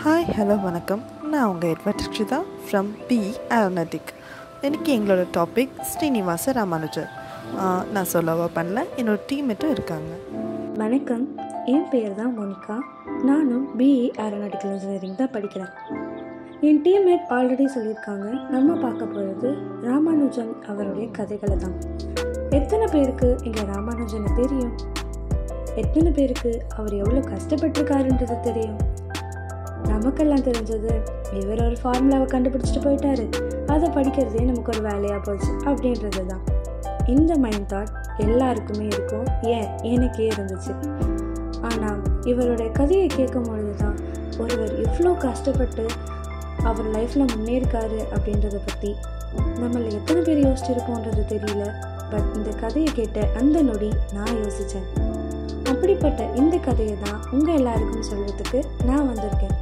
hi hello வணக்கம் நான் உங்கள் Edward Rikshitha from B aeronautic இன்றைக்கி எங்களோட டாபிக் ஸ்ரீனிவாச ராமானுஜர் ஆஹ் நான் சொல்லவா பண்ணல என்னோட டீம்மேட்டும் இருக்காங்க வணக்கம் என் பேர் தான் மோனிகா நானும் பிஇ ஏரோநாட்டிக்கல் இன்ஜினியரிங் தான் படிக்கிறேன் என் டீம்மேட் ஆல்ரெடி சொல்லியிருக்காங்க நம்ம பார்க்க போகிறது ராமானுஜன் அவருடைய கதைகளை தான் எத்தனை பேருக்கு இங்கே ராமானுஜனை தெரியும் எத்தனை பேருக்கு அவர் எவ்வளோ கஷ்டப்பட்டிருக்காருன்றது தெரியும் நமக்கெல்லாம் தெரிஞ்சது இவர் ஒரு ஃபார்முலாவை கண்டுபிடிச்சிட்டு போயிட்டாரு அதை படிக்கிறதே நமக்கு ஒரு வேலையாக போச்சு அப்படின்றது தான் இந்த மைண்ட் தாட் எல்லாருக்குமே இருக்கும் ஏன் எனக்கே இருந்துச்சு ஆனால் இவருடைய கதையை கேட்கும் பொழுது தான் ஒருவர் இவ்வளோ கஷ்டப்பட்டு அவர் லைஃப்பில் முன்னேறிக்காரு அப்படின்றத பற்றி நம்மள எத்தனை பேர் யோசிச்சிருப்போன்றது தெரியல பட் இந்த கதையை கேட்ட அந்த நொடி நான் யோசித்தேன் அப்படிப்பட்ட இந்த கதையை தான் உங்கள் எல்லாருக்கும் சொல்கிறதுக்கு நான் வந்திருக்கேன்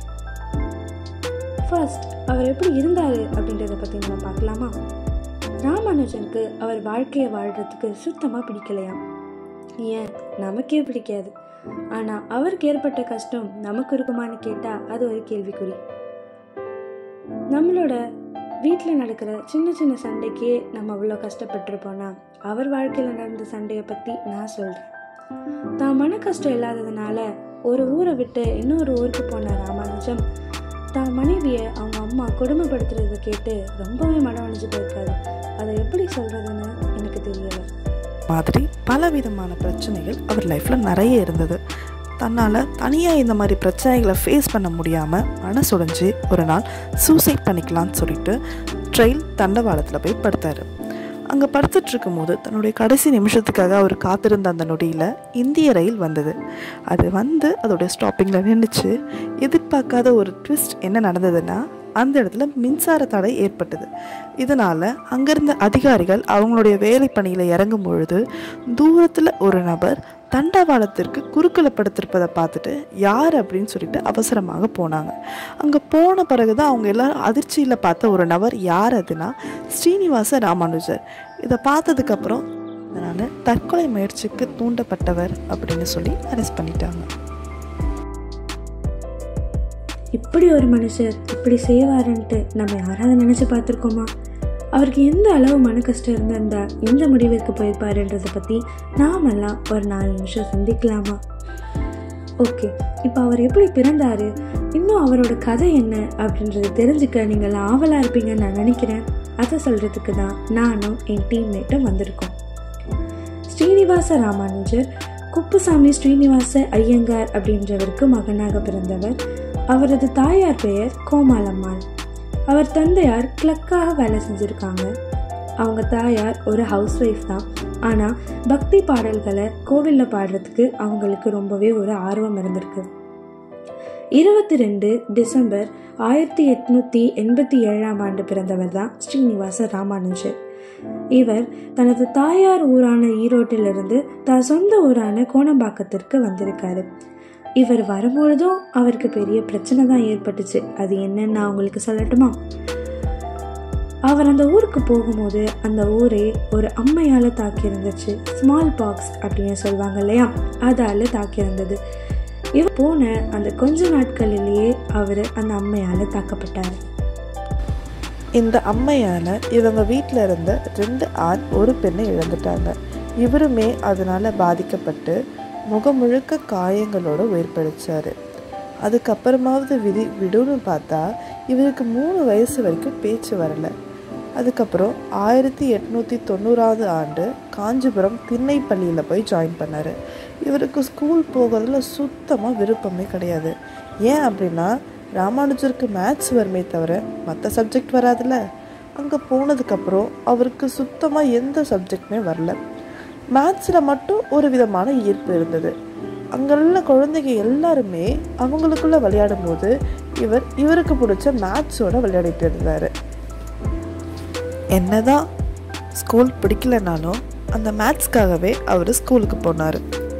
ஃபர்ஸ்ட் அவர் எப்படி இருந்தார் அப்படின்றத பற்றி நம்ம பார்க்கலாமா ராமானுஜனுக்கு அவர் வாழ்க்கையை வாழ்கிறதுக்கு சுத்தமாக பிடிக்கலையாம் ஏன் நமக்கே பிடிக்காது ஆனால் அவருக்கு ஏற்பட்ட கஷ்டம் நமக்கு இருக்குமான்னு கேட்டால் அது ஒரு கேள்விக்குறி நம்மளோட வீட்டில் நடக்கிற சின்ன சின்ன சண்டைக்கே நம்ம அவ்வளோ கஷ்டப்பட்டிருப்போம்னா அவர் வாழ்க்கையில் நடந்த சண்டையை பற்றி நான் சொல்கிறேன் தான் மன கஷ்டம் இல்லாததுனால ஒரு ஊரை விட்டு இன்னொரு ஊருக்கு போன ராமானுஜம் தான் மனைவியை அவங்க அம்மா கொடுமைப்படுத்துறதை கேட்டு ரொம்பவே மனம் அணிஞ்சு போயிருக்காரு அதை எப்படி சொல்கிறதுன்னு எனக்கு தெரியலை மாதிரி பலவிதமான பிரச்சனைகள் அவர் லைஃப்பில் நிறைய இருந்தது தன்னால் தனியாக இந்த மாதிரி பிரச்சனைகளை ஃபேஸ் பண்ண முடியாமல் மனசுடைஞ்சு ஒரு நாள் சூசைட் பண்ணிக்கலாம்னு சொல்லிட்டு ட்ரெயில் தண்டவாளத்தில் போய் படுத்தார் அங்கே படுத்துட்டு இருக்கும்போது தன்னுடைய கடைசி நிமிஷத்துக்காக அவர் காத்திருந்த அந்த நொடியில் இந்திய ரயில் வந்தது அது வந்து அதோடைய ஸ்டாப்பிங்கில் நின்றுச்சு எதிர்பார்க்காத ஒரு ட்விஸ்ட் என்ன நடந்ததுன்னா அந்த இடத்துல மின்சார தடை ஏற்பட்டது இதனால் அங்கிருந்த அதிகாரிகள் அவங்களுடைய வேலை பணியில் இறங்கும் பொழுது தூரத்தில் ஒரு நபர் தண்டவாளத்திற்கு குறுக்கில் படுத்திருப்பதை பார்த்துட்டு யார் அப்படின்னு சொல்லிட்டு அவசரமாக போனாங்க அங்கே போன பிறகு தான் அவங்க எல்லாரும் அதிர்ச்சியில் பார்த்த ஒரு நபர் யார் அதுனா ஸ்ரீனிவாச ராமானுஜர் இதை பார்த்ததுக்கப்புறம் அதனால் தற்கொலை முயற்சிக்கு தூண்டப்பட்டவர் அப்படின்னு சொல்லி அரெஸ்ட் பண்ணிட்டாங்க இப்படி ஒரு மனுஷர் இப்படி செய்வாருன்ட்டு நம்ம யாராவது நினச்சி பார்த்துருக்கோமா அவருக்கு எந்த அளவு மன கஷ்டம் இருந்திருந்தா எந்த முடிவிற்கு போயிருப்பாருன்றதை பற்றி நாமெல்லாம் ஒரு நாலு நிமிஷம் சிந்திக்கலாமா ஓகே இப்போ அவர் எப்படி பிறந்தாரு இன்னும் அவரோட கதை என்ன அப்படின்றத தெரிஞ்சுக்க நீங்கள் ஆவலாக இருப்பீங்கன்னு நான் நினைக்கிறேன் அதை சொல்கிறதுக்கு தான் நானும் என் டீம்மேட்டும் வந்திருக்கோம் ஸ்ரீனிவாச ராமானுஜர் குப்புசாமி ஸ்ரீனிவாச ஐயங்கார் அப்படின்றவருக்கு மகனாக பிறந்தவர் அவரது தாயார் பெயர் கோமாலம்மாள் அவர் தந்தையார் கிளக்காக வேலை செஞ்சுருக்காங்க அவங்க தாயார் ஒரு ஹவுஸ் ஒய்ஃப் தான் ஆனால் பக்தி பாடல்களை கோவிலில் பாடுறதுக்கு அவங்களுக்கு ரொம்பவே ஒரு ஆர்வம் இருந்திருக்கு இருபத்தி ரெண்டு டிசம்பர் ஆயிரத்தி எட்நூற்றி எண்பத்தி ஏழாம் ஆண்டு பிறந்தவர் தான் ஸ்ரீனிவாச ராமானுஜர் இவர் தனது தாயார் ஊரான ஈரோட்டிலிருந்து தன் சொந்த ஊரான கோணம்பாக்கத்திற்கு வந்திருக்காரு இவர் வரும்பொழுதும் அவருக்கு பெரிய பிரச்சனை தான் ஏற்பட்டுச்சு அது என்னன்னு நான் உங்களுக்கு சொல்லட்டுமா அவர் அந்த ஊருக்கு போகும்போது அந்த ஊரே ஒரு அம்மையால் தாக்கியிருந்துச்சு ஸ்மால் பாக்ஸ் அப்படின்னு சொல்லுவாங்க இல்லையா அதால் தாக்கியிருந்தது இவர் போன அந்த கொஞ்ச நாட்களிலேயே அவர் அந்த அம்மையால் தாக்கப்பட்டார் இந்த அம்மையால் இவங்க வீட்டில் இருந்த ரெண்டு ஆண் ஒரு பெண்ணை இழந்துட்டாங்க இவருமே அதனால் பாதிக்கப்பட்டு முகம் முழுக்க காயங்களோட உயிர் பிழைச்சாரு அதுக்கப்புறமாவது விதி விடுன்னு பார்த்தா இவருக்கு மூணு வயசு வரைக்கும் பேச்சு வரலை அதுக்கப்புறம் ஆயிரத்தி எட்நூற்றி தொண்ணூறாவது ஆண்டு காஞ்சிபுரம் திண்ணைப்பள்ளியில் போய் ஜாயின் பண்ணார் இவருக்கு ஸ்கூல் போகிறதுல சுத்தமாக விருப்பமே கிடையாது ஏன் அப்படின்னா ராமானுஜருக்கு மேத்ஸ் வருமே தவிர மற்ற சப்ஜெக்ட் வராதுல்ல அங்கே போனதுக்கப்புறம் அவருக்கு சுத்தமாக எந்த சப்ஜெக்டுமே வரல மேத்ஸில் மட்டும் ஒரு விதமான ஈர்ப்பு இருந்தது அங்கே உள்ள குழந்தைங்க எல்லாருமே அவங்களுக்குள்ள விளையாடும் போது இவர் இவருக்கு பிடிச்ச மேத்ஸோட விளையாடிட்டு இருந்தார் என்னதான் ஸ்கூல் பிடிக்கலனாலும் அந்த மேத்ஸ்க்காகவே அவர் ஸ்கூலுக்கு போனார்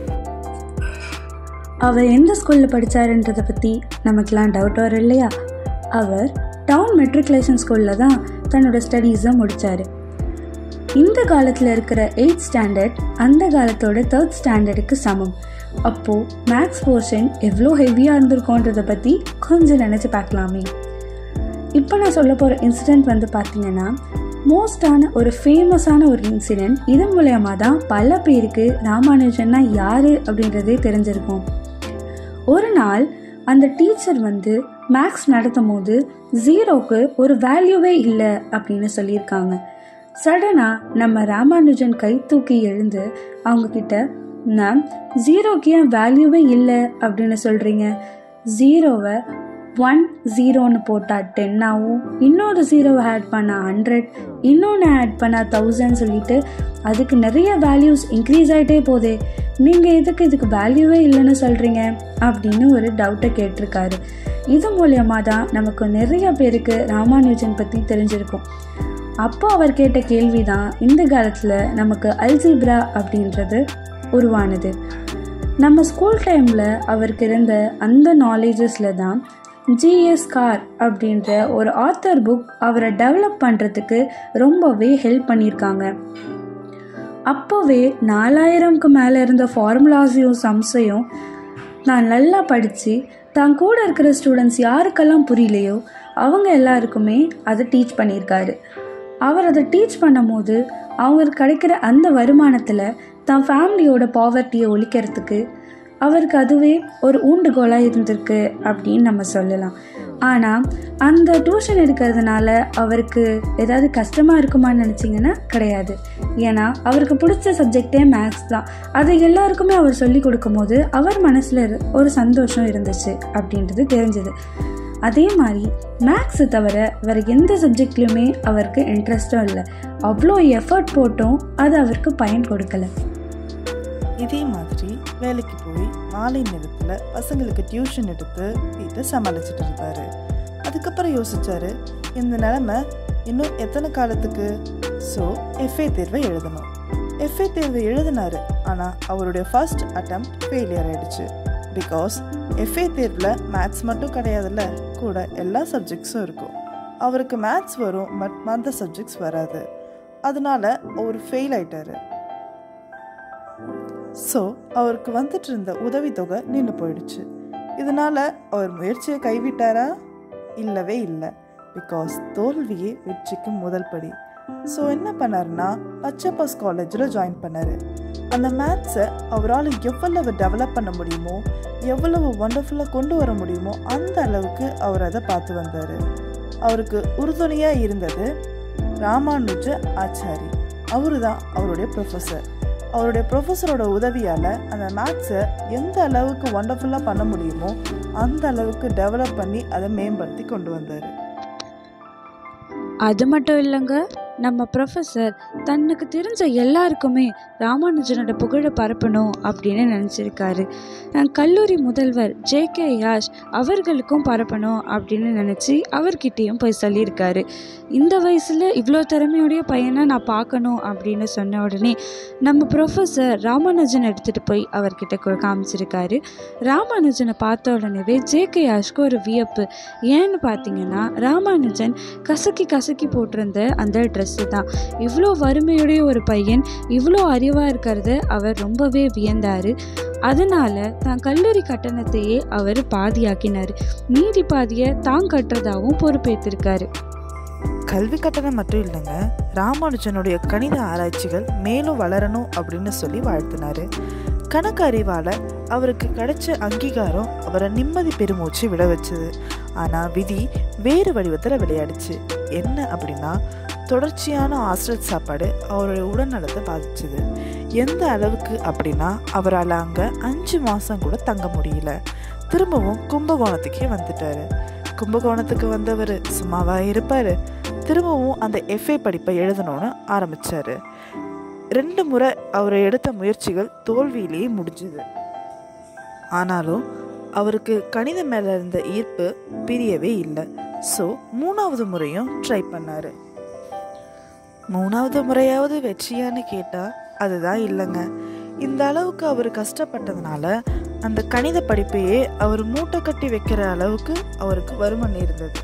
அவர் எந்த ஸ்கூலில் படித்தாருன்றதை பற்றி நமக்கெலாம் டவுட் வரும் இல்லையா அவர் டவுன் மெட்ரிகுலேஷன் ஸ்கூலில் தான் தன்னோட ஸ்டடீஸை முடித்தார் இந்த காலத்தில் இருக்கிற எயிட் ஸ்டாண்டர்ட் அந்த காலத்தோட தேர்ட் ஸ்டாண்டர்டுக்கு சமம் அப்போது மேக்ஸ் போர்ஷன் எவ்வளோ ஹெவியாக இருந்திருக்கோன்றதை பற்றி கொஞ்சம் நினச்சி பார்க்கலாமே இப்போ நான் சொல்ல போகிற இன்சிடெண்ட் வந்து பார்த்தீங்கன்னா மோஸ்டான ஒரு ஃபேமஸான ஒரு இன்சிடெண்ட் இது மூலயமா தான் பல பேருக்கு ராமானுஜன்னா யார் அப்படின்றதே தெரிஞ்சிருக்கும் ஒரு நாள் அந்த டீச்சர் வந்து மேக்ஸ் நடத்தும் போது ஜீரோக்கு ஒரு வேல்யூவே இல்லை அப்படின்னு சொல்லியிருக்காங்க சடனாக நம்ம ராமானுஜன் கை தூக்கி எழுந்து அவங்கக்கிட்ட மேம் ஜீரோக்கு ஏன் வேல்யூவே இல்லை அப்படின்னு சொல்கிறீங்க ஜீரோவை ஒன் ஜீரோன்னு போட்டால் டென் ஆகும் இன்னொரு ஜீரோவை ஆட் பண்ணால் ஹண்ட்ரட் இன்னொன்று ஆட் பண்ணால் தௌசண்ட் சொல்லிட்டு அதுக்கு நிறைய வேல்யூஸ் இன்க்ரீஸ் ஆகிட்டே போதே நீங்கள் எதுக்கு இதுக்கு வேல்யூவே இல்லைன்னு சொல்கிறீங்க அப்படின்னு ஒரு டவுட்டை கேட்டிருக்காரு இது மூலயமா தான் நமக்கு நிறைய பேருக்கு ராமானுஜன் பற்றி தெரிஞ்சிருக்கும் அப்போ அவர் கேட்ட கேள்வி தான் இந்த காலத்தில் நமக்கு அல்ஜிப்ரா அப்படின்றது உருவானது நம்ம ஸ்கூல் டைமில் அவருக்கு இருந்த அந்த நாலேஜஸில் தான் ஜிஎஸ் கார் அப்படின்ற ஒரு ஆத்தர் புக் அவரை டெவலப் பண்ணுறதுக்கு ரொம்பவே ஹெல்ப் பண்ணியிருக்காங்க அப்போவே நாலாயிரம்க்கு மேலே இருந்த ஃபார்முலாஸையும் சம்ஸையும் நான் நல்லா படித்து தான் கூட இருக்கிற ஸ்டூடெண்ட்ஸ் யாருக்கெல்லாம் புரியலையோ அவங்க எல்லாருக்குமே அதை டீச் பண்ணியிருக்காரு அவர் அதை டீச் பண்ணும்போது அவங்களுக்கு கிடைக்கிற அந்த வருமானத்தில் தான் ஃபேமிலியோட பாவர்ட்டியை ஒழிக்கிறதுக்கு அவருக்கு அதுவே ஒரு ஊண்டுகோலாக இருந்திருக்கு அப்படின்னு நம்ம சொல்லலாம் ஆனால் அந்த டியூஷன் எடுக்கிறதுனால அவருக்கு ஏதாவது கஷ்டமாக இருக்குமான்னு நினச்சிங்கன்னா கிடையாது ஏன்னா அவருக்கு பிடிச்ச சப்ஜெக்டே மேக்ஸ் தான் அதை எல்லாருக்குமே அவர் சொல்லி கொடுக்கும்போது அவர் மனசில் ஒரு சந்தோஷம் இருந்துச்சு அப்படின்றது தெரிஞ்சது அதே மாதிரி மேக்ஸை தவிர வேறு எந்த சப்ஜெக்ட்லையுமே அவருக்கு இன்ட்ரெஸ்டும் இல்லை அவ்வளோ எஃபர்ட் போட்டும் அது அவருக்கு பயன் கொடுக்கல இதே மாதிரி வேலைக்கு போய் மாலை நேரத்தில் பசங்களுக்கு டியூஷன் எடுத்து வீட்டை சமாளிச்சுட்டு இருந்தாரு அதுக்கப்புறம் யோசிச்சாரு இந்த நிலமை இன்னும் எத்தனை காலத்துக்கு ஸோ எஃப்ஏ தேர்வை எழுதணும் எஃப்ஏ தேர்வை எழுதினாரு ஆனால் அவருடைய ஃபர்ஸ்ட் அட்டம் ஃபெயிலியர் ஆயிடுச்சு பிகாஸ் எஃப்ஏ தேர்வில் மேத்ஸ் மட்டும் கிடையாதுல்ல கூட எல்லா சப்ஜெக்ட்ஸும் இருக்கும் அவருக்கு மேத்ஸ் வரும் பட் மற்ற சப்ஜெக்ட்ஸ் வராது அதனால அவர் ஃபெயில் ஆயிட்டாரு ஸோ அவருக்கு வந்துட்டு இருந்த உதவித்தொகை நின்று போயிடுச்சு இதனால அவர் முயற்சியை கைவிட்டாரா இல்லவே இல்லை பிகாஸ் தோல்வியே வெற்றிக்கு முதல் படி ஸோ என்ன பண்ணாருன்னா பச்சப்பஸ் காலேஜில் ஜாயின் பண்ணார் அந்த மேத்ஸை அவரால் எவ்வளவு டெவலப் பண்ண முடியுமோ எவ்வளவு ஒண்டர்ஃபுல்லாக கொண்டு வர முடியுமோ அந்த அளவுக்கு அவர் அதை பார்த்து வந்தார் அவருக்கு உறுதுணையாக இருந்தது ராமானுஜ ஆச்சாரி அவரு தான் அவருடைய ப்ரொஃபஸர் அவருடைய ப்ரொஃபஸரோட உதவியால் அந்த மேத்ஸை எந்த அளவுக்கு ஒண்டர்ஃபுல்லாக பண்ண முடியுமோ அந்த அளவுக்கு டெவலப் பண்ணி அதை மேம்படுத்தி கொண்டு வந்தார் அது மட்டும் இல்லைங்க நம்ம ப்ரொஃபஸர் தனக்கு தெரிஞ்ச எல்லாருக்குமே ராமானுஜனோட புகழை பரப்பணும் அப்படின்னு நினச்சிருக்காரு கல்லூரி முதல்வர் ஜே கே யாஷ் அவர்களுக்கும் பரப்பணும் அப்படின்னு நினச்சி அவர்கிட்டேயும் போய் சொல்லியிருக்காரு இந்த வயசில் இவ்வளோ திறமையுடைய பையனை நான் பார்க்கணும் அப்படின்னு சொன்ன உடனே நம்ம ப்ரொஃபஸர் ராமானுஜன் எடுத்துகிட்டு போய் அவர்கிட்ட கொ- காமிச்சிருக்காரு ராமானுஜனை பார்த்த உடனேவே ஜே கே யாஷ்க்கு ஒரு வியப்பு ஏன்னு பார்த்தீங்கன்னா ராமானுஜன் கசக்கி கசக்கி போட்டிருந்த அந்த ட்ரெஸ்ஸு தான் இவ்வளோ வறுமையுடைய ஒரு பையன் இவ்வளோ அறிவாக இருக்கிறத அவர் ரொம்பவே வியந்தார் அதனால தான் கல்லூரி கட்டணத்தையே அவர் பாதியாக்கினார் மீதி பாதியை தான் கட்டுறதாகவும் பொறுப்பேற்றிருக்காரு கல்வி கட்டணம் மட்டும் இல்லைங்க ராமானுஜனுடைய கணித ஆராய்ச்சிகள் மேலும் வளரணும் அப்படின்னு சொல்லி வாழ்த்தினாரு கணக்கு அறிவால் அவருக்கு கிடைச்ச அங்கீகாரம் அவரை நிம்மதி பெருமூச்சு விட வச்சது ஆனால் விதி வேறு வடிவத்தில் விளையாடுச்சு என்ன அப்படின்னா தொடர்ச்சியான ஹாஸ்டல் சாப்பாடு அவருடைய உடல்நலத்தை பாதிச்சது எந்த அளவுக்கு அப்படின்னா அவரால் அங்கே அஞ்சு மாதம் கூட தங்க முடியல திரும்பவும் கும்பகோணத்துக்கே வந்துட்டாரு கும்பகோணத்துக்கு வந்தவர் சும்மாவா இருப்பார் திரும்பவும் அந்த எஃப்ஏ படிப்பை எழுதணும்னு ஆரம்பிச்சாரு ரெண்டு முறை அவர் எடுத்த முயற்சிகள் தோல்வியிலேயே முடிஞ்சுது ஆனாலும் அவருக்கு கணிதம் மேலே இருந்த ஈர்ப்பு பிரியவே இல்லை ஸோ மூணாவது முறையும் ட்ரை பண்ணாரு மூணாவது முறையாவது வெற்றியான்னு கேட்டால் அதுதான் இல்லைங்க இந்த அளவுக்கு அவர் கஷ்டப்பட்டதுனால அந்த கணித படிப்பையே அவர் மூட்டை கட்டி வைக்கிற அளவுக்கு அவருக்கு வருமானம் இருந்தது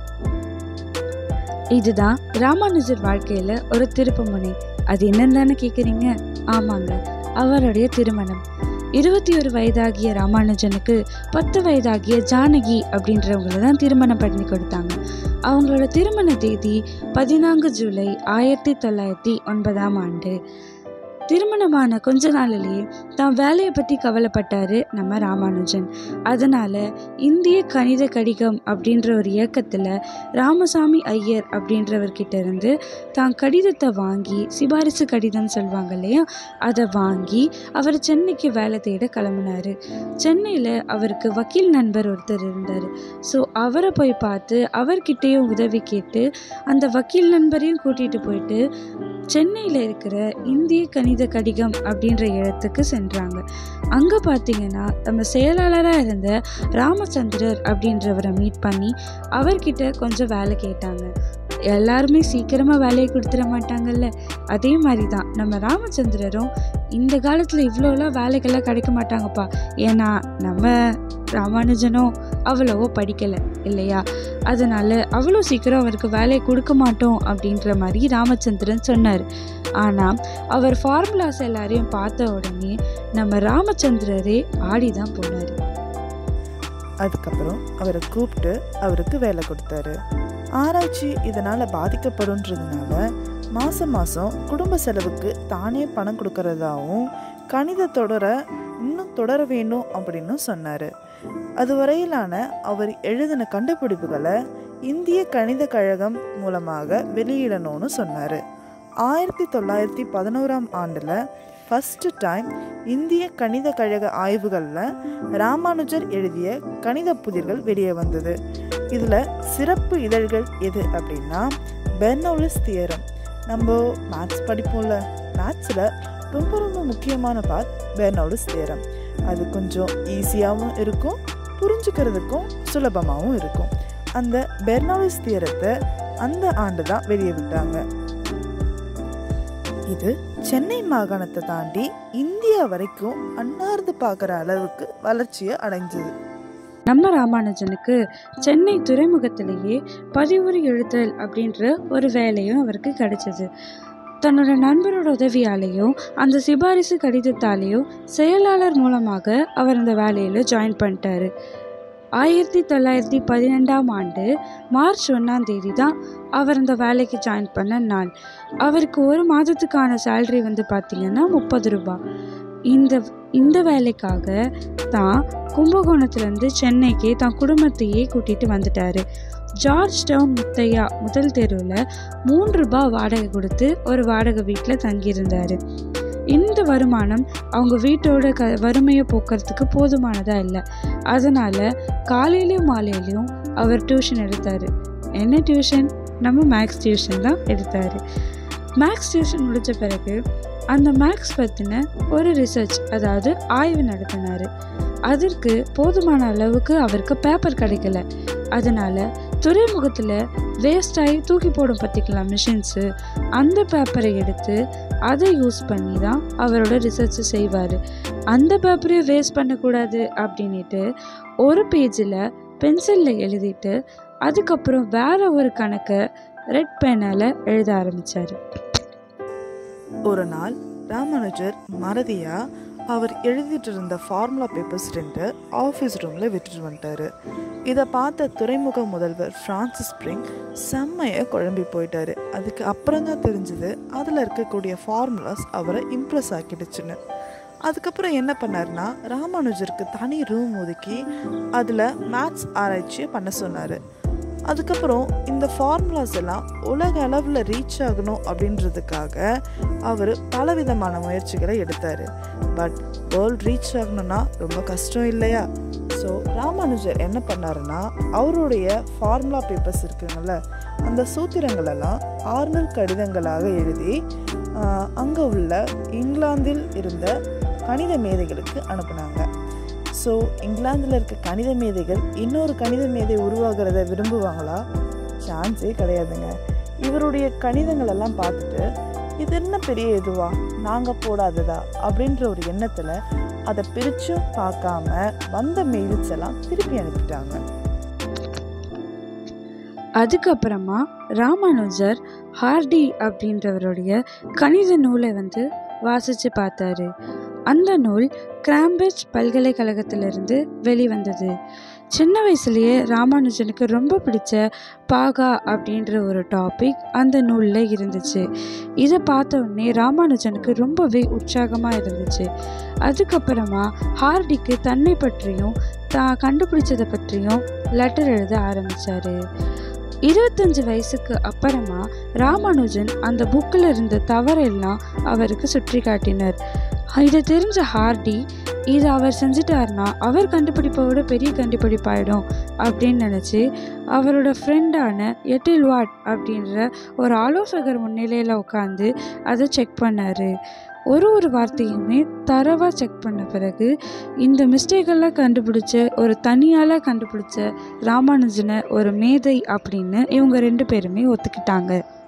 இதுதான் ராமானுஜர் வாழ்க்கையில் ஒரு திருப்புமுனை அது என்னன்னு தானே கேட்குறீங்க ஆமாங்க அவருடைய திருமணம் இருபத்தி ஒரு வயதாகிய ராமானுஜனுக்கு பத்து வயதாகிய ஜானகி அப்படின்றவங்கள தான் திருமணம் பண்ணி கொடுத்தாங்க அவங்களோட திருமண தேதி பதினான்கு ஜூலை ஆயிரத்தி தொள்ளாயிரத்தி ஒன்பதாம் ஆண்டு திருமணமான கொஞ்ச நாளிலேயே தான் வேலையை பற்றி கவலைப்பட்டாரு நம்ம ராமானுஜன் அதனால் இந்திய கணித கடிகம் அப்படின்ற ஒரு இயக்கத்தில் ராமசாமி ஐயர் அப்படின்றவர்கிட்ட இருந்து தான் கடிதத்தை வாங்கி சிபாரிசு கடிதம் சொல்லுவாங்க இல்லையா அதை வாங்கி அவர் சென்னைக்கு வேலை தேட கிளம்புனாரு சென்னையில் அவருக்கு வக்கீல் நண்பர் ஒருத்தர் இருந்தார் ஸோ அவரை போய் பார்த்து அவர்கிட்டயும் உதவி கேட்டு அந்த வக்கீல் நண்பரையும் கூட்டிகிட்டு போயிட்டு சென்னையில் இருக்கிற இந்திய கணித கடிகம் அப்படின்ற இடத்துக்கு சென்றாங்க அங்கே பார்த்தீங்கன்னா நம்ம செயலாளராக இருந்த ராமச்சந்திரர் அப்படின்றவரை மீட் பண்ணி அவர்கிட்ட கொஞ்சம் வேலை கேட்டாங்க எல்லாருமே சீக்கிரமாக வேலையை கொடுத்துட மாட்டாங்கல்ல அதே மாதிரி தான் நம்ம ராமச்சந்திரரும் இந்த காலத்தில் இவ்வளோலாம் வேலைக்கெல்லாம் கிடைக்க மாட்டாங்கப்பா ஏன்னா நம்ம ராமானுஜனும் அவ்வளவோ படிக்கலை இல்லையா அதனால் அவ்வளோ சீக்கிரம் அவருக்கு வேலையை கொடுக்க மாட்டோம் அப்படின்ற மாதிரி ராமச்சந்திரன் சொன்னார் ஆனால் அவர் ஃபார்முலாஸ் எல்லாரையும் பார்த்த உடனே நம்ம ராமச்சந்திரரே ஆடி தான் போனார் அதுக்கப்புறம் அவரை கூப்பிட்டு அவருக்கு வேலை கொடுத்தாரு ஆராய்ச்சி இதனால் பாதிக்கப்படுன்றதுனால மாதம் மாதம் குடும்ப செலவுக்கு தானே பணம் கொடுக்கறதாவும் கணித தொடர இன்னும் தொடர வேண்டும் அப்படின்னு சொன்னார் அதுவரையிலான அவர் எழுதின கண்டுபிடிப்புகளை இந்திய கணித கழகம் மூலமாக வெளியிடணும்னு சொன்னார் ஆயிரத்தி தொள்ளாயிரத்தி பதினோராம் ஆண்டில் ஃபஸ்ட்டு டைம் இந்திய கணித கழக ஆய்வுகளில் ராமானுஜர் எழுதிய கணித புதிர்கள் வெளியே வந்தது இதில் சிறப்பு இதழ்கள் எது அப்படின்னா பெர்னோலிஸ் தியரம் நம்ம மேத்ஸ் படிப்போம்ல மேத்ஸில் ரொம்ப ரொம்ப முக்கியமான பார்ட் பெர்னோலிஸ் தியரம் அது கொஞ்சம் ஈஸியாகவும் இருக்கும் புரிஞ்சுக்கிறதுக்கும் சுலபமாகவும் இருக்கும் அந்த பெர்னாலிஸ் தியரத்தை அந்த ஆண்டு தான் வெளியே விட்டாங்க இது சென்னை மாகாணத்தை தாண்டி இந்தியா வரைக்கும் அன்னார்ந்து பார்க்குற அளவுக்கு வளர்ச்சியை அடைஞ்சது நம்ம ராமானுஜனுக்கு சென்னை துறைமுகத்திலேயே பதிவுரை எழுத்தல் அப்படின்ற ஒரு வேலையும் அவருக்கு கிடைச்சது தன்னோட நண்பரோட உதவியாலேயும் அந்த சிபாரிசு கடிதத்தாலேயும் செயலாளர் மூலமாக அவர் அந்த வேலையில் ஜாயின் பண்ணிட்டாரு ஆயிரத்தி தொள்ளாயிரத்தி பதினெண்டாம் ஆண்டு மார்ச் ஒன்றாம் தேதி தான் அவர் அந்த வேலைக்கு ஜாயின் பண்ண நாள் அவருக்கு ஒரு மாதத்துக்கான சேலரி வந்து பார்த்திங்கன்னா முப்பது ரூபாய் இந்த இந்த வேலைக்காக தான் கும்பகோணத்துலேருந்து சென்னைக்கு தான் குடும்பத்தையே கூட்டிகிட்டு வந்துட்டாரு ஜார்ஜ் டவுன் முத்தையா முதல் தெருவில் மூன்று ரூபாய் வாடகை கொடுத்து ஒரு வாடகை வீட்டில் தங்கியிருந்தார் இந்த வருமானம் அவங்க வீட்டோட க வறுமையை போக்குறதுக்கு போதுமானதாக இல்லை அதனால் காலையிலையும் மாலையிலையும் அவர் டியூஷன் எடுத்தார் என்ன டியூஷன் நம்ம மேக்ஸ் டியூஷன் தான் எடுத்தார் மேக்ஸ் டியூஷன் முடித்த பிறகு அந்த மேக்ஸ் பற்றின ஒரு ரிசர்ச் அதாவது ஆய்வு நடத்தினார் அதற்கு போதுமான அளவுக்கு அவருக்கு பேப்பர் கிடைக்கல அதனால் துறைமுகத்தில் வேஸ்ட் ஆகி தூக்கி போடும் பார்த்திக்கலாம் மிஷின்ஸு அந்த பேப்பரை எடுத்து அதை யூஸ் பண்ணி தான் அவரோட ரிசர்ச் செய்வார் அந்த பேப்பரையும் வேஸ்ட் பண்ணக்கூடாது அப்படின்ட்டு ஒரு பேஜில் பென்சிலில் எழுதிட்டு அதுக்கப்புறம் வேற ஒரு கணக்கை ரெட் பெனால் எழுத ஆரம்பித்தார் ஒரு நாள் ராமானுஜர் மறதியா அவர் எழுதிட்டு இருந்த ஃபார்முலா பேப்பர்ஸ் ரெண்டு ஆஃபீஸ் ரூமில் விட்டுட்டு வந்துட்டாரு இதை பார்த்த துறைமுக முதல்வர் ஃப்ரான்சிஸ் ஸ்ப்ரிங் செம்மையாக குழம்பி போயிட்டாரு அதுக்கு அப்புறம் தான் தெரிஞ்சது அதில் இருக்கக்கூடிய ஃபார்முலாஸ் அவரை இம்ப்ரெஸ் ஆக்கிடுச்சுன்னு அதுக்கப்புறம் என்ன பண்ணாருன்னா ராமானுஜருக்கு தனி ரூம் ஒதுக்கி அதில் மேத்ஸ் ஆராய்ச்சியை பண்ண சொன்னார் அதுக்கப்புறம் இந்த ஃபார்முலாஸ் எல்லாம் உலக அளவில் ரீச் ஆகணும் அப்படின்றதுக்காக அவர் பலவிதமான முயற்சிகளை எடுத்தார் பட் வேர்ல்ட் ரீச் ஆகணும்னா ரொம்ப கஷ்டம் இல்லையா ஸோ ராமானுஜர் என்ன பண்ணாருன்னா அவருடைய ஃபார்முலா பேப்பர்ஸ் இருக்குங்கள்ல அந்த சூத்திரங்கள் எல்லாம் ஆறுநூறு கடிதங்களாக எழுதி அங்கே உள்ள இங்கிலாந்தில் இருந்த கணித மேதைகளுக்கு அனுப்புனாங்க ஸோ இங்கிலாந்தில் இருக்க கணித மேதைகள் இன்னொரு கணித மேதை உருவாகிறத விரும்புவாங்களா சான்ஸே கிடையாதுங்க இவருடைய கணிதங்கள் எல்லாம் பார்த்துட்டு இது என்ன பெரிய இதுவா நாங்கள் போடாததா அப்படின்ற ஒரு எண்ணத்தில் அதை பிரிச்சும் பார்க்காம வந்த மெயில்ஸ் எல்லாம் திருப்பி அனுப்பிட்டாங்க அதுக்கப்புறமா ராமானுஜர் ஹார்டி அப்படின்றவருடைய கணித நூலை வந்து வாசித்து பார்த்தாரு அந்த நூல் கிராம்பிரிட்ஜ் பல்கலைக்கழகத்திலிருந்து வெளிவந்தது சின்ன வயசுலேயே ராமானுஜனுக்கு ரொம்ப பிடிச்ச பாகா அப்படின்ற ஒரு டாபிக் அந்த நூலில் இருந்துச்சு இதை பார்த்த உடனே ராமானுஜனுக்கு ரொம்பவே உற்சாகமாக இருந்துச்சு அதுக்கப்புறமா ஹார்டிக்கு தன்னை பற்றியும் தான் கண்டுபிடிச்சதை பற்றியும் லெட்டர் எழுத ஆரம்பித்தார் இருபத்தஞ்சு வயசுக்கு அப்புறமா ராமானுஜன் அந்த புக்கில் இருந்த தவறெல்லாம் அவருக்கு சுற்றி காட்டினார் இதை தெரிஞ்ச ஹார்டி இது அவர் செஞ்சிட்டாருன்னா அவர் கண்டுபிடிப்போட பெரிய கண்டுபிடிப்பாயிடும் அப்படின்னு நினச்சி அவரோட ஃப்ரெண்டான எட்டில் வாட் அப்படின்ற ஒரு ஆலோசகர் முன்னிலையில் உட்காந்து அதை செக் பண்ணார் ஒரு ஒரு வார்த்தையுமே தரவாக செக் பண்ண பிறகு இந்த மிஸ்டேக்கெல்லாம் கண்டுபிடிச்ச ஒரு தனியால் கண்டுபிடிச்ச ராமானுஜனை ஒரு மேதை அப்படின்னு இவங்க ரெண்டு பேருமே ஒத்துக்கிட்டாங்க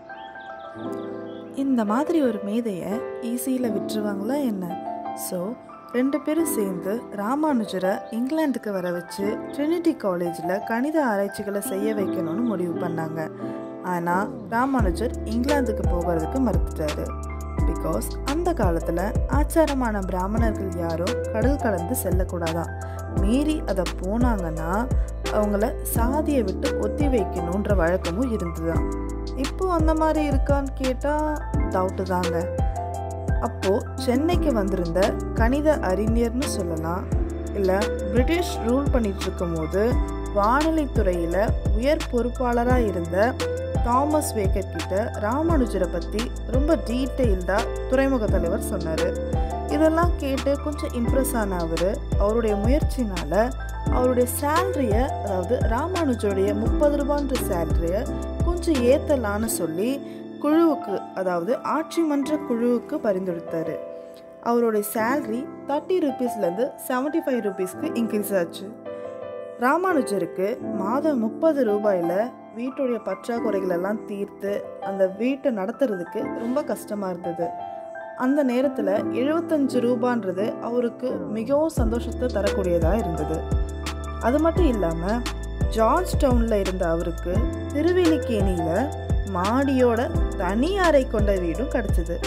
இந்த மாதிரி ஒரு மேதையை ஈஸியில் விட்டுருவாங்களா என்ன ஸோ ரெண்டு பேரும் சேர்ந்து ராமானுஜரை இங்கிலாந்துக்கு வர வச்சு ட்ரினிட்டி காலேஜில் கணித ஆராய்ச்சிகளை செய்ய வைக்கணும்னு முடிவு பண்ணாங்க ஆனால் ராமானுஜர் இங்கிலாந்துக்கு போகிறதுக்கு மறுத்துட்டாரு பிகாஸ் அந்த காலத்தில் ஆச்சாரமான பிராமணர்கள் யாரும் கடல் கடந்து செல்லக்கூடாதான் மீறி அதை போனாங்கன்னா அவங்கள சாதியை விட்டு ஒத்தி வைக்கணுன்ற வழக்கமும் இருந்துதான் இப்போ அந்த மாதிரி இருக்கான்னு கேட்டால் டவுட்டு தாங்க அப்போது சென்னைக்கு வந்திருந்த கணித அறிஞர்னு சொல்லலாம் இல்லை பிரிட்டிஷ் ரூல் பண்ணிட்டு இருக்கும்போது வானிலை துறையில் உயர் பொறுப்பாளராக இருந்த தாமஸ் வேக்கர் கிட்ட ராமானுஜரை பற்றி ரொம்ப டீட்டெயில்டாக துறைமுக தலைவர் சொன்னார் இதெல்லாம் கேட்டு கொஞ்சம் இம்ப்ரெஸ் ஆன அவர் அவருடைய முயற்சினால் அவருடைய சேலரியை அதாவது ராமானுஜருடைய முப்பது ரூபான்ற சேலரியை கொஞ்சம் ஏற்றலான்னு சொல்லி குழுவுக்கு அதாவது ஆட்சி மன்ற குழுவுக்கு பரிந்துரைத்தார் அவருடைய சேல்ரி தேர்ட்டி ருபீஸ்லேருந்து செவன்ட்டி ஃபைவ் ருபீஸ்க்கு இன்க்ரீஸ் ஆச்சு ராமானுஜருக்கு மாதம் முப்பது ரூபாயில் வீட்டுடைய பற்றாக்குறைகளெல்லாம் தீர்த்து அந்த வீட்டை நடத்துறதுக்கு ரொம்ப கஷ்டமாக இருந்தது அந்த நேரத்தில் எழுபத்தஞ்சு ரூபான்றது அவருக்கு மிகவும் சந்தோஷத்தை தரக்கூடியதாக இருந்தது அது மட்டும் இல்லாமல் ஜார்ஜ் டவுனில் இருந்த அவருக்கு திருவெளிக்கேணியில் மாடியோட தனி அறை கொண்ட வீடும் கிடச்சிது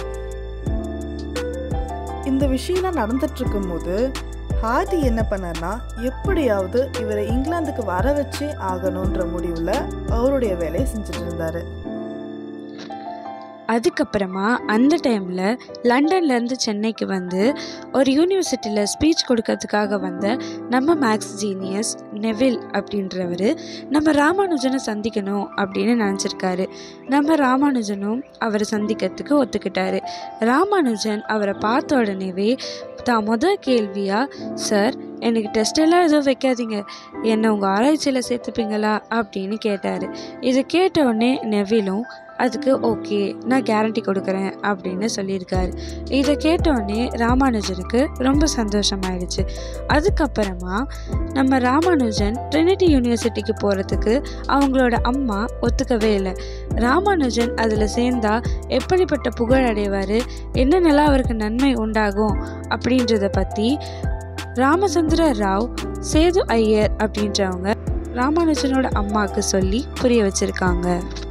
இந்த விஷயம்லாம் நடந்துட்டு இருக்கும்போது ஹார்டி என்ன பண்ணார்னா எப்படியாவது இவரை இங்கிலாந்துக்கு வர வச்சே ஆகணுன்ற முடிவில் அவருடைய வேலையை செஞ்சுட்டு இருந்தாரு அதுக்கப்புறமா அந்த டைமில் லண்டன்லேருந்து சென்னைக்கு வந்து ஒரு யூனிவர்சிட்டியில் ஸ்பீச் கொடுக்கறதுக்காக வந்த நம்ம மேக்ஸ் ஜீனியஸ் நெவில் அப்படின்றவர் நம்ம ராமானுஜனை சந்திக்கணும் அப்படின்னு நினச்சிருக்காரு நம்ம ராமானுஜனும் அவரை சந்திக்கிறதுக்கு ஒத்துக்கிட்டாரு ராமானுஜன் அவரை பார்த்த உடனேவே தான் முத கேள்வியாக சார் எனக்கு டெஸ்ட் எல்லாம் எதுவும் வைக்காதீங்க என்னை உங்கள் ஆராய்ச்சியில் சேர்த்துப்பீங்களா அப்படின்னு கேட்டார் இதை கேட்ட உடனே நெவிலும் அதுக்கு ஓகே நான் கேரண்டி கொடுக்குறேன் அப்படின்னு சொல்லியிருக்காரு இதை கேட்டோடனே ராமானுஜனுக்கு ரொம்ப சந்தோஷமாயிடுச்சு அதுக்கப்புறமா நம்ம ராமானுஜன் ட்ரினிட்டி யூனிவர்சிட்டிக்கு போகிறதுக்கு அவங்களோட அம்மா ஒத்துக்கவே இல்லை ராமானுஜன் அதில் சேர்ந்தா எப்படிப்பட்ட புகழ் அடைவார் என்னென்னலாம் அவருக்கு நன்மை உண்டாகும் அப்படின்றத பற்றி ராமச்சந்திர ராவ் சேது ஐயர் அப்படின்றவங்க ராமானுஜனோட அம்மாவுக்கு சொல்லி புரிய வச்சுருக்காங்க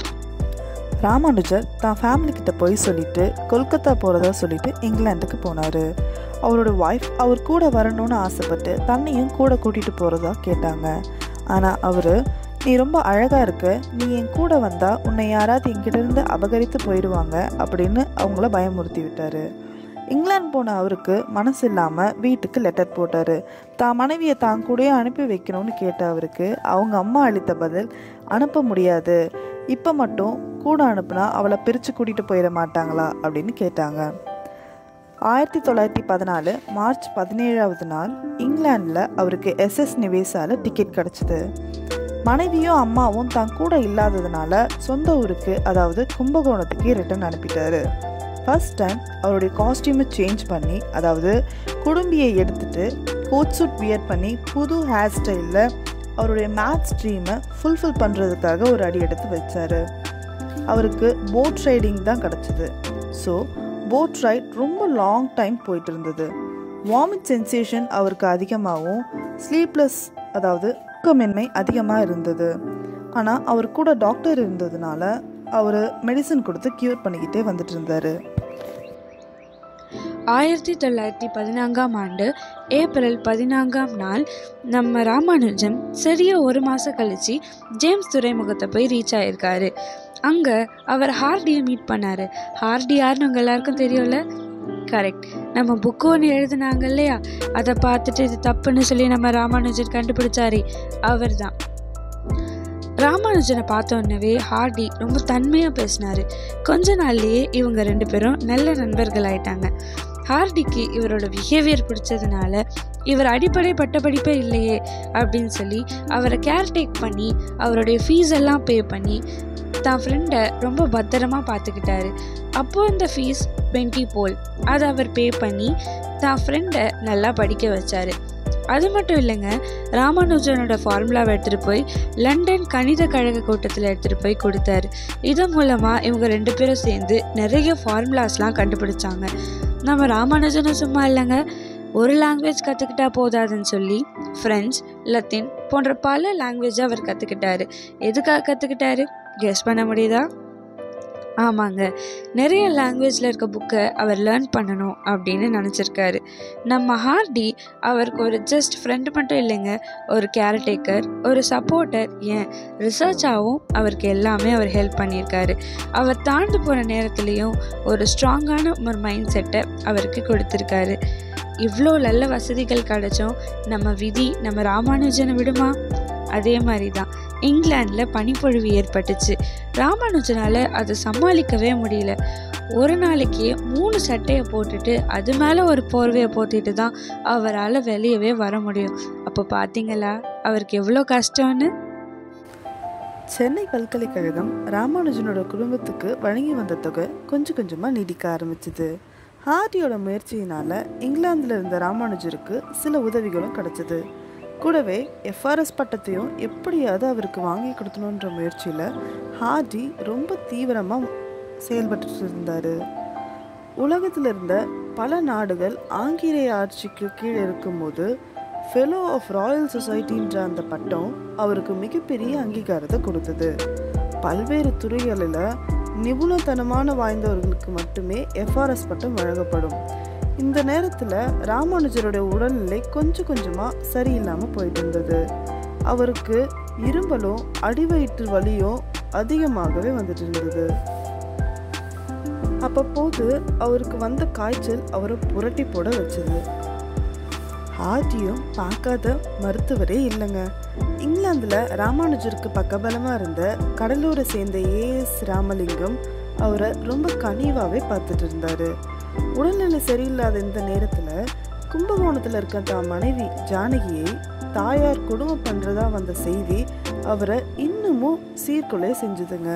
ராமானுஜர் தான் ஃபேமிலி கிட்ட போய் சொல்லிட்டு கொல்கத்தா போகிறதா சொல்லிட்டு இங்கிலாந்துக்கு போனார் அவரோட ஒய்ஃப் அவர் கூட வரணும்னு ஆசைப்பட்டு தன்னையும் கூட கூட்டிகிட்டு போகிறதா கேட்டாங்க ஆனால் அவர் நீ ரொம்ப அழகாக இருக்க நீ என் கூட வந்தால் உன்னை யாராவது என்கிட்ட இருந்து அபகரித்து போயிடுவாங்க அப்படின்னு அவங்கள பயமுறுத்தி விட்டார் இங்கிலாந்து போன அவருக்கு மனசு இல்லாமல் வீட்டுக்கு லெட்டர் போட்டார் தான் மனைவியை தான் கூடயே அனுப்பி வைக்கணும்னு கேட்ட அவருக்கு அவங்க அம்மா அளித்த பதில் அனுப்ப முடியாது இப்போ மட்டும் கூட அனுப்புனா அவளை பிரித்து கூட்டிகிட்டு போயிட மாட்டாங்களா அப்படின்னு கேட்டாங்க ஆயிரத்தி தொள்ளாயிரத்தி பதினாலு மார்ச் பதினேழாவது நாள் இங்கிலாந்தில் அவருக்கு எஸ்எஸ் நிவேசால டிக்கெட் கிடச்சிது மனைவியும் அம்மாவும் தான் கூட இல்லாததுனால சொந்த ஊருக்கு அதாவது கும்பகோணத்துக்கு ரிட்டர்ன் அனுப்பிட்டாரு ஃபர்ஸ்ட் டைம் அவருடைய காஸ்டியூமை சேஞ்ச் பண்ணி அதாவது குடும்பியை எடுத்துட்டு கோட் சூட் வியர் பண்ணி புது ஹேர் ஸ்டைலில் அவருடைய மேத்ஸ் ட்ரீமை ஃபுல்ஃபில் பண்ணுறதுக்காக ஒரு அடி எடுத்து வச்சார் அவருக்கு போட் ரைடிங் தான் கிடச்சிது ஸோ போட் ரைட் ரொம்ப லாங் டைம் போயிட்டு இருந்தது வாமிட் சென்சேஷன் அவருக்கு அதிகமாகவும் ஸ்லீப்லெஸ் அதாவது தூக்கமின்மை அதிகமாக இருந்தது ஆனால் அவர் கூட டாக்டர் இருந்ததுனால அவர் மெடிசன் கொடுத்து க்யூர் பண்ணிக்கிட்டே வந்துட்டு இருந்தார் ஆயிரத்தி தொள்ளாயிரத்தி பதினான்காம் ஆண்டு ஏப்ரல் பதினான்காம் நாள் நம்ம ராமானுஜம் சரியா ஒரு மாதம் கழிச்சு ஜேம்ஸ் துறைமுகத்தை போய் ரீச் ஆயிருக்காரு அங்கே அவர் ஹார்டியை மீட் பண்ணாரு ஹார்டி யாருன்னு உங்க எல்லாருக்கும் தெரியும்ல கரெக்ட் நம்ம புக்கு ஒன்று எழுதுனாங்க இல்லையா அதை பார்த்துட்டு இது தப்புன்னு சொல்லி நம்ம ராமானுஜர் கண்டுபிடிச்சாரே அவர் தான் ராமானுஜனை பார்த்த உடனே ஹார்டி ரொம்ப தன்மையாக பேசினாரு கொஞ்ச நாள்லயே இவங்க ரெண்டு பேரும் நல்ல நண்பர்கள் ஆயிட்டாங்க ஹார்டிக்கு இவரோட பிஹேவியர் பிடிச்சதுனால இவர் அடிப்படை பட்டப்படிப்பே இல்லையே அப்படின்னு சொல்லி அவரை கேர்டேக் பண்ணி அவருடைய ஃபீஸ் எல்லாம் பே பண்ணி தான் ஃப்ரெண்டை ரொம்ப பத்திரமா பார்த்துக்கிட்டாரு அப்போ அந்த ஃபீஸ் டுவெண்ட்டி போல் அதை அவர் பே பண்ணி தான் ஃப்ரெண்டை நல்லா படிக்க வச்சாரு அது மட்டும் இல்லைங்க ராமானுஜனோட ஃபார்முலாவை எடுத்துகிட்டு போய் லண்டன் கணித கழக கூட்டத்தில் எடுத்துகிட்டு போய் கொடுத்தாரு இதன் மூலமாக இவங்க ரெண்டு பேரும் சேர்ந்து நிறைய ஃபார்முலாஸ்லாம் கண்டுபிடிச்சாங்க நம்ம ராமானுஜனும் சும்மா இல்லைங்க ஒரு லாங்குவேஜ் கற்றுக்கிட்டா போதாதுன்னு சொல்லி ஃப்ரெஞ்ச் லத்தீன் போன்ற பல லாங்குவேஜை அவர் கற்றுக்கிட்டாரு எதுக்காக கற்றுக்கிட்டாரு கெஸ் பண்ண முடியுதா ஆமாங்க நிறைய லாங்குவேஜில் இருக்க புக்கை அவர் லேர்ன் பண்ணணும் அப்படின்னு நினச்சிருக்காரு நம்ம ஹார்டி அவருக்கு ஒரு ஜஸ்ட் ஃப்ரெண்டு மட்டும் இல்லைங்க ஒரு கேர்டேக்கர் ஒரு சப்போர்ட்டர் ஏன் ரிசர்ச்சாகவும் அவருக்கு எல்லாமே அவர் ஹெல்ப் பண்ணியிருக்காரு அவர் தாழ்ந்து போகிற நேரத்துலேயும் ஒரு ஸ்ட்ராங்கான ஒரு மைண்ட் செட்டை அவருக்கு கொடுத்துருக்காரு இவ்வளோ நல்ல வசதிகள் கிடைச்சும் நம்ம விதி நம்ம ராமானுஜனை விடுமா அதே மாதிரி தான் இங்கிலாண்டில் பனிப்பொழிவு ஏற்பட்டுச்சு ராமானுஜனால் அதை சமாளிக்கவே முடியல ஒரு நாளைக்கு மூணு சட்டையை போட்டுட்டு அது மேலே ஒரு போர்வையை போட்டுட்டு தான் அவரால் வெளியவே வர முடியும் அப்போ பார்த்தீங்களா அவருக்கு எவ்வளோ கஷ்டம்னு சென்னை பல்கலைக்கழகம் ராமானுஜனோட குடும்பத்துக்கு வழங்கி வந்த தொகை கொஞ்சம் கொஞ்சமாக நீடிக்க ஆரம்பிச்சுது ஹார்டியோட முயற்சியினால் இங்கிலாந்தில் இருந்த ராமானுஜருக்கு சில உதவிகளும் கிடைச்சது கூடவே எஃப்ஆர்எஸ் பட்டத்தையும் எப்படியாவது அவருக்கு வாங்கி கொடுக்கணுன்ற முயற்சியில் ஹார்டி ரொம்ப தீவிரமாக செயல்பட்டு இருந்தார் உலகத்தில் இருந்த பல நாடுகள் ஆங்கிலேய ஆட்சிக்கு கீழே இருக்கும்போது ஃபெலோ ஆஃப் ராயல் சொசைட்டின்ற அந்த பட்டம் அவருக்கு மிகப்பெரிய அங்கீகாரத்தை கொடுத்தது பல்வேறு துறைகளில் நிபுணத்தனமான வாய்ந்தவர்களுக்கு மட்டுமே எஃப்ஆர்எஸ் பட்டம் வழங்கப்படும் இந்த நேரத்தில் ராமானுஜருடைய உடல்நிலை கொஞ்சம் கொஞ்சமாக சரியில்லாமல் போயிட்டு இருந்தது அவருக்கு இரும்பலும் அடிவயிற்று வலியும் அதிகமாகவே வந்துட்டு இருந்தது அப்பப்போது அவருக்கு வந்த காய்ச்சல் அவரை புரட்டி போட வச்சது ஹார்டியும் பார்க்காத மருத்துவரே இல்லைங்க இங்கிலாந்தில் ராமானுஜருக்கு பக்கபலமாக இருந்த கடலூரை சேர்ந்த ஏஎஸ் ராமலிங்கம் அவரை ரொம்ப கனிவாகவே பார்த்துட்டு இருந்தாரு உடல்நிலை சரியில்லாத இந்த நேரத்தில் கும்பகோணத்தில் இருக்க தான் மனைவி ஜானகியை தாயார் கொடுமை பண்ணுறதா வந்த செய்தி அவரை இன்னமும் சீர்குலைய செஞ்சுதுங்க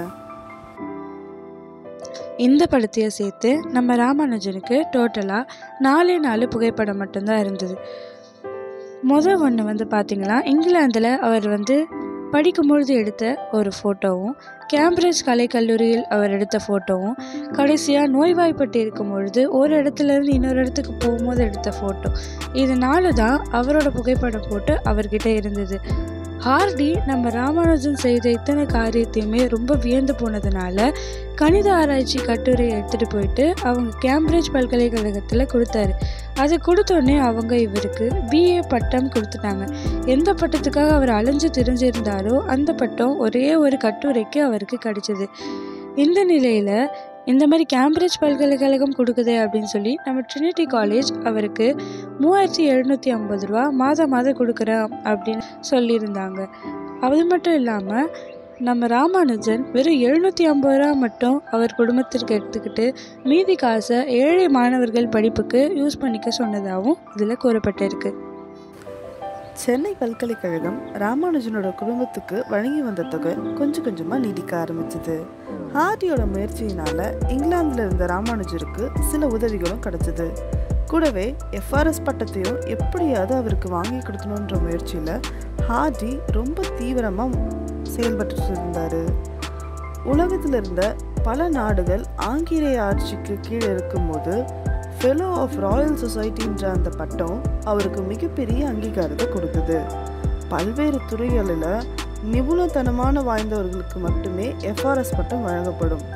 இந்த படத்தையும் சேர்த்து நம்ம ராமானுஜனுக்கு டோட்டலாக நாலே நாலு புகைப்படம் மட்டும்தான் இருந்தது மொதல் ஒன்று வந்து பார்த்திங்கன்னா இங்கிலாந்தில் அவர் வந்து படிக்கும்பொழுது எடுத்த ஒரு ஃபோட்டோவும் கேம்பிரிட்ஜ் கலைக்கல்லூரியில் அவர் எடுத்த ஃபோட்டோவும் கடைசியாக நோய்வாய்ப்பட்டு இருக்கும் பொழுது ஒரு இடத்துலேருந்து இன்னொரு இடத்துக்கு போகும்போது எடுத்த ஃபோட்டோ இது நாலு தான் அவரோட புகைப்படம் போட்டு அவர்கிட்ட இருந்தது ஹார்டி நம்ம ராமானுஜன் செய்த இத்தனை காரியத்தையுமே ரொம்ப வியந்து போனதுனால கணித ஆராய்ச்சி கட்டுரையை எடுத்துகிட்டு போயிட்டு அவங்க கேம்பிரிட்ஜ் பல்கலைக்கழகத்தில் கொடுத்தாரு அதை கொடுத்தோடனே அவங்க இவருக்கு பிஏ பட்டம் கொடுத்துட்டாங்க எந்த பட்டத்துக்காக அவர் அலைஞ்சு தெரிஞ்சிருந்தாரோ அந்த பட்டம் ஒரே ஒரு கட்டுரைக்கு அவருக்கு கிடைச்சது இந்த நிலையில் இந்த மாதிரி கேம்பிரிட்ஜ் பல்கலைக்கழகம் கொடுக்குது அப்படின்னு சொல்லி நம்ம ட்ரினிட்டி காலேஜ் அவருக்கு மூவாயிரத்தி எழுநூற்றி ஐம்பது ரூபா மாதம் மாதம் கொடுக்குறேன் அப்படின்னு சொல்லியிருந்தாங்க அது மட்டும் இல்லாமல் நம்ம ராமானுஜன் வெறும் எழுநூற்றி ஐம்பது ரூபா மட்டும் அவர் குடும்பத்திற்கு எடுத்துக்கிட்டு மீதி காசை ஏழை மாணவர்கள் படிப்புக்கு யூஸ் பண்ணிக்க சொன்னதாகவும் இதில் கூறப்பட்டிருக்கு சென்னை பல்கலைக்கழகம் ராமானுஜனோட குடும்பத்துக்கு வழங்கி வந்த தொகை கொஞ்சம் கொஞ்சமாக நீடிக்க ஆரம்பிச்சது ஹார்டியோட முயற்சியினால் இங்கிலாந்தில் இருந்த ராமானுஜருக்கு சில உதவிகளும் கிடைச்சது கூடவே எஃப்ஆர்எஸ் பட்டத்தையும் எப்படியாவது அவருக்கு வாங்கி கொடுக்கணுன்ற முயற்சியில் ஹார்டி ரொம்ப தீவிரமாக செயல்பட்டு இருந்தார் உலகத்தில் இருந்த பல நாடுகள் ஆங்கிலேய ஆட்சிக்கு கீழே இருக்கும்போது ஃபெலோ ஆஃப் ராயல் சொசைட்டின்ற அந்த பட்டம் அவருக்கு மிகப்பெரிய அங்கீகாரத்தை கொடுத்தது பல்வேறு துறைகளில் நிபுணத்தனமான வாய்ந்தவர்களுக்கு மட்டுமே எஃப்ஆர்எஸ் பட்டம் வழங்கப்படும்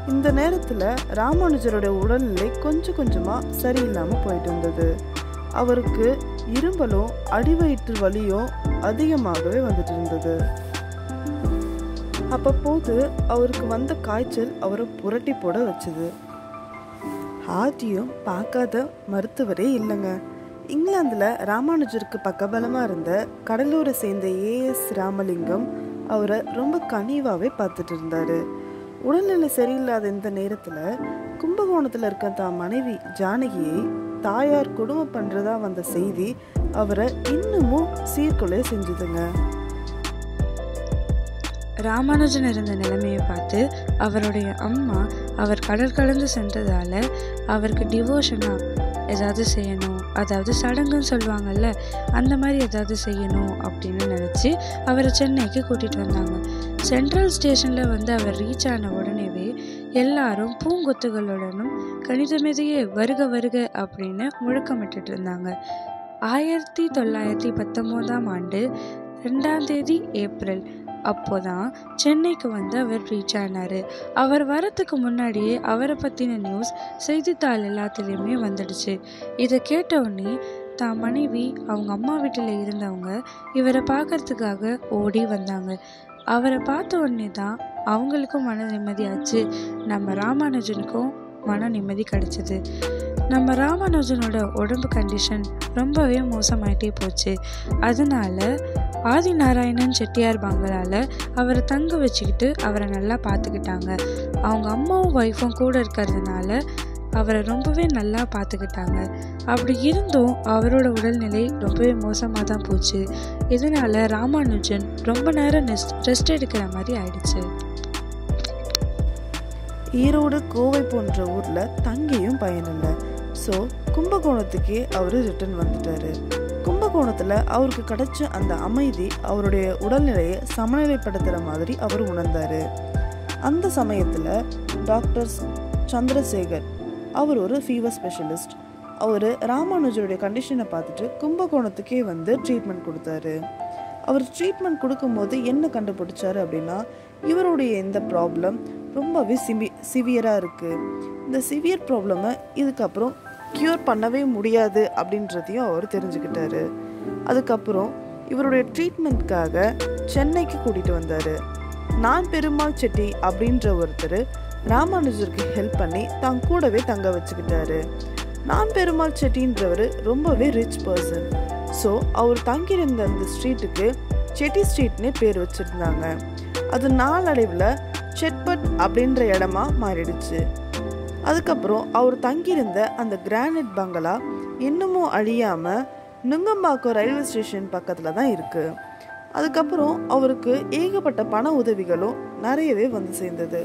இந்த நேரத்தில் ராமானுஜரோட உடல்நிலை கொஞ்சம் கொஞ்சமாக சரியில்லாமல் போயிட்டு இருந்தது அவருக்கு இரும்பலும் அடிவயிற்று வலியும் அதிகமாகவே வந்துட்டு இருந்தது அப்பப்போது அவருக்கு வந்த காய்ச்சல் அவரை புரட்டி போட வச்சுது ஆதியும் பார்க்காத மருத்துவரே இல்லைங்க இங்கிலாந்தில் ராமானுஜருக்கு பக்கபலமாக இருந்த கடலூரை சேர்ந்த ஏஎஸ் ராமலிங்கம் அவரை ரொம்ப கனிவாகவே பார்த்துட்டு இருந்தார் உடல்நிலை சரியில்லாத இந்த நேரத்தில் கும்பகோணத்தில் இருக்க தான் மனைவி ஜானகியை தாயார் கொடுமை பண்ணுறதா வந்த செய்தி அவரை இன்னமும் சீர்குலைய செஞ்சுதுங்க ராமானுஜன் இருந்த நிலைமையை பார்த்து அவருடைய அம்மா அவர் கடல் கடந்து சென்றதால அவருக்கு டிவோஷனா ஏதாவது செய்யணும் அதாவது சடங்குன்னு சொல்லுவாங்கல்ல அந்த மாதிரி ஏதாவது செய்யணும் அப்படின்னு நினச்சி அவரை சென்னைக்கு கூட்டிகிட்டு வந்தாங்க சென்ட்ரல் ஸ்டேஷனில் வந்து அவர் ரீச் ஆன உடனேவே எல்லாரும் பூங்கொத்துகளுடனும் கணிதமேதையே வருக வருக அப்படின்னு முழக்கமிட்டுட்டு இருந்தாங்க ஆயிரத்தி தொள்ளாயிரத்தி பத்தொம்போதாம் ஆண்டு ரெண்டாம் தேதி ஏப்ரல் அப்போதான் சென்னைக்கு வந்து அவர் ரீச் ஆனார் அவர் வரத்துக்கு முன்னாடியே அவரை பற்றின நியூஸ் செய்தித்தாள் எல்லாத்துலேயுமே வந்துடுச்சு இதை கேட்ட உடனே தான் மனைவி அவங்க அம்மா வீட்டில் இருந்தவங்க இவரை பார்க்கறதுக்காக ஓடி வந்தாங்க அவரை பார்த்த உடனே தான் அவங்களுக்கும் மன நிம்மதியாச்சு நம்ம ராமானுஜனுக்கும் மன நிம்மதி கிடைச்சது நம்ம ராமானுஜனோட உடம்பு கண்டிஷன் ரொம்பவே மோசமாயிட்டே போச்சு அதனால ஆதிநாராயணன் செட்டியார் பங்களால அவரை தங்க வச்சுக்கிட்டு அவரை நல்லா பார்த்துக்கிட்டாங்க அவங்க அம்மாவும் ஒய்ஃபும் கூட இருக்கிறதுனால அவரை ரொம்பவே நல்லா பார்த்துக்கிட்டாங்க அப்படி இருந்தும் அவரோட உடல்நிலை ரொம்பவே மோசமாக தான் போச்சு இதனால ராமானுஜன் ரொம்ப நேரம் ரெஸ்ட் எடுக்கிற மாதிரி ஆயிடுச்சு ஈரோடு கோவை போன்ற ஊரில் தங்கியும் பயனில்லை ஸோ கும்பகோணத்துக்கே அவர் ரிட்டர்ன் வந்துட்டாரு கும்பகோணத்தில் அவருக்கு கிடைச்ச அந்த அமைதி அவருடைய உடல்நிலையை சமநிலைப்படுத்துகிற மாதிரி அவர் உணர்ந்தார் அந்த சமயத்தில் டாக்டர் சந்திரசேகர் அவர் ஒரு ஃபீவர் ஸ்பெஷலிஸ்ட் அவர் ராமானுஜருடைய கண்டிஷனை பார்த்துட்டு கும்பகோணத்துக்கே வந்து ட்ரீட்மெண்ட் கொடுத்தாரு அவர் ட்ரீட்மெண்ட் கொடுக்கும்போது என்ன கண்டுபிடிச்சாரு அப்படின்னா இவருடைய இந்த ப்ராப்ளம் ரொம்பவே சிவி சிவியராக இருக்குது இந்த சிவியர் ப்ராப்ளமை இதுக்கப்புறம் க்யூர் பண்ணவே முடியாது அப்படின்றதையும் அவர் தெரிஞ்சுக்கிட்டாரு அதுக்கப்புறம் இவருடைய ட்ரீட்மெண்ட்காக சென்னைக்கு கூட்டிகிட்டு வந்தார் நான் பெருமாள் செட்டி அப்படின்ற ஒருத்தர் ராமானுஜருக்கு ஹெல்ப் பண்ணி தான் கூடவே தங்க வச்சுக்கிட்டாரு நான் பெருமாள் செட்டின்றவர் ரொம்பவே ரிச் பர்சன் ஸோ அவர் தங்கியிருந்த அந்த ஸ்ட்ரீட்டுக்கு செட்டி ஸ்ட்ரீட்னே பேர் வச்சுருந்தாங்க அது நாளடைவில் செட்பட் அப்படின்ற இடமா மாறிடுச்சு அதுக்கப்புறம் அவர் தங்கியிருந்த அந்த கிரானைட் பங்களா இன்னமும் அழியாமல் நுங்கம்பாக்கம் ரயில்வே ஸ்டேஷன் பக்கத்தில் தான் இருக்குது அதுக்கப்புறம் அவருக்கு ஏகப்பட்ட பண உதவிகளும் நிறையவே வந்து சேர்ந்தது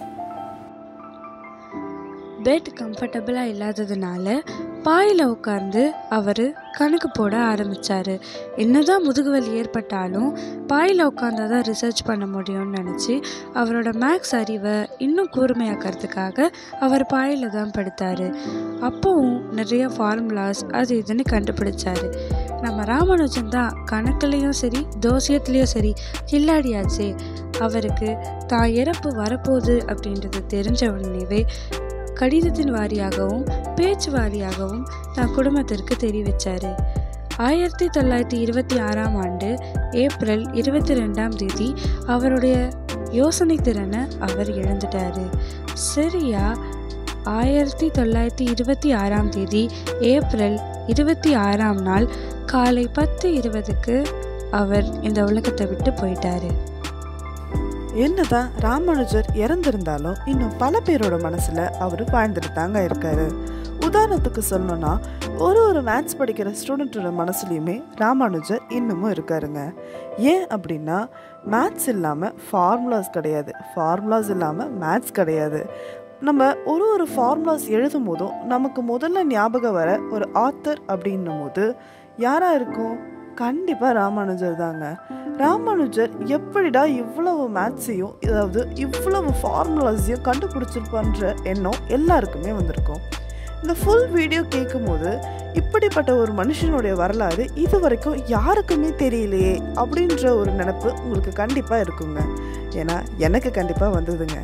பெட் கம்ஃபர்டபுளாக இல்லாததுனால பாயில் உட்கார்ந்து அவர் கணக்கு போட ஆரம்பித்தார் என்னதான் முதுகுவலி ஏற்பட்டாலும் பாயில் உட்காந்தா தான் ரிசர்ச் பண்ண முடியும்னு நினச்சி அவரோட மேக்ஸ் அறிவை இன்னும் கூர்மையாக்கிறதுக்காக அவர் பாயில் தான் படுத்தார் அப்போவும் நிறைய ஃபார்முலாஸ் அது இதுன்னு கண்டுபிடிச்சாரு நம்ம ராமானுஜன் தான் கணக்குலேயும் சரி தோசியத்துலேயும் சரி கில்லாடியாச்சே அவருக்கு தான் இறப்பு வரப்போகுது அப்படின்றது தெரிஞ்ச உடனேவே கடிதத்தின் வாரியாகவும் பேச்சு வாரியாகவும் தன் குடும்பத்திற்கு தெரிவித்தார் ஆயிரத்தி தொள்ளாயிரத்தி இருபத்தி ஆறாம் ஆண்டு ஏப்ரல் இருபத்தி ரெண்டாம் தேதி அவருடைய யோசனை திறனை அவர் இழந்துட்டார் சரியா ஆயிரத்தி தொள்ளாயிரத்தி இருபத்தி ஆறாம் தேதி ஏப்ரல் இருபத்தி ஆறாம் நாள் காலை பத்து இருபதுக்கு அவர் இந்த உலகத்தை விட்டு போயிட்டாரு என்னதான் ராமானுஜர் இறந்திருந்தாலும் இன்னும் பல பேரோட மனசுல அவர் வாழ்ந்துட்டு தாங்க இருக்காரு உதாரணத்துக்கு சொல்லணும்னா ஒரு ஒரு மேத்ஸ் படிக்கிற ஸ்டூடெண்ட்டோட மனசுலையுமே ராமானுஜர் இன்னமும் இருக்காருங்க ஏன் அப்படின்னா மேத்ஸ் இல்லாமல் ஃபார்முலாஸ் கிடையாது ஃபார்முலாஸ் இல்லாமல் மேத்ஸ் கிடையாது நம்ம ஒரு ஒரு ஃபார்முலாஸ் எழுதும் போதும் நமக்கு முதல்ல ஞாபகம் வர ஒரு ஆத்தர் அப்படின்னும் போது யாராக இருக்கும் கண்டிப்பாக ராமானுஜர் தாங்க ராமானுஜர் எப்படிடா இவ்வளவு மேத்ஸையும் அதாவது இவ்வளவு ஃபார்முலாஸையும் கண்டுபிடிச்சிருப்பான்ற எண்ணம் எல்லாருக்குமே வந்திருக்கும் இந்த ஃபுல் வீடியோ கேட்கும்போது இப்படிப்பட்ட ஒரு மனுஷனுடைய வரலாறு இது வரைக்கும் யாருக்குமே தெரியலையே அப்படின்ற ஒரு நினப்பு உங்களுக்கு கண்டிப்பாக இருக்குங்க ஏன்னா எனக்கு கண்டிப்பாக வந்ததுங்க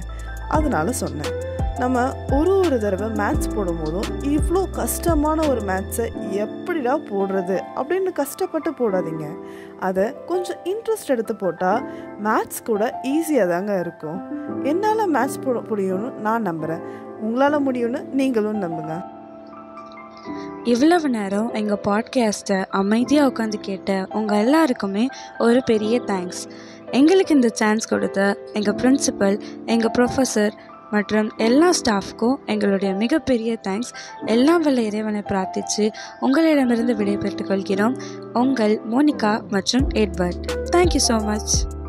அதனால சொன்னேன் நம்ம ஒரு ஒரு தடவை மேத்ஸ் போடும்போதும் இவ்வளோ கஷ்டமான ஒரு மேத்ஸை எப்படிடா போடுறது அப்படின்னு கஷ்டப்பட்டு போடாதீங்க அதை கொஞ்சம் இன்ட்ரெஸ்ட் எடுத்து போட்டால் மேத்ஸ் கூட ஈஸியாக தாங்க இருக்கும் என்னால் மேத்ஸ் போட முடியும்னு நான் நம்புகிறேன் உங்களால் முடியும்னு நீங்களும் நம்புங்க இவ்வளவு நேரம் எங்கள் பாட்காஸ்ட்டை அமைதியாக உட்காந்து கேட்ட உங்கள் எல்லாருக்குமே ஒரு பெரிய தேங்க்ஸ் எங்களுக்கு இந்த சான்ஸ் கொடுத்த எங்கள் பிரின்சிபல் எங்கள் ப்ரொஃபஸர் மற்றும் எல்லா ஸ்டாஃப்க்கும் எங்களுடைய மிகப்பெரிய தேங்க்ஸ் எல்லாம் வல்ல இறைவனை பிரார்த்தித்து உங்களிடமிருந்து விடைபெற்றுக் கொள்கிறோம் உங்கள் மோனிகா மற்றும் எட்வர்ட் தேங்க்யூ ஸோ மச்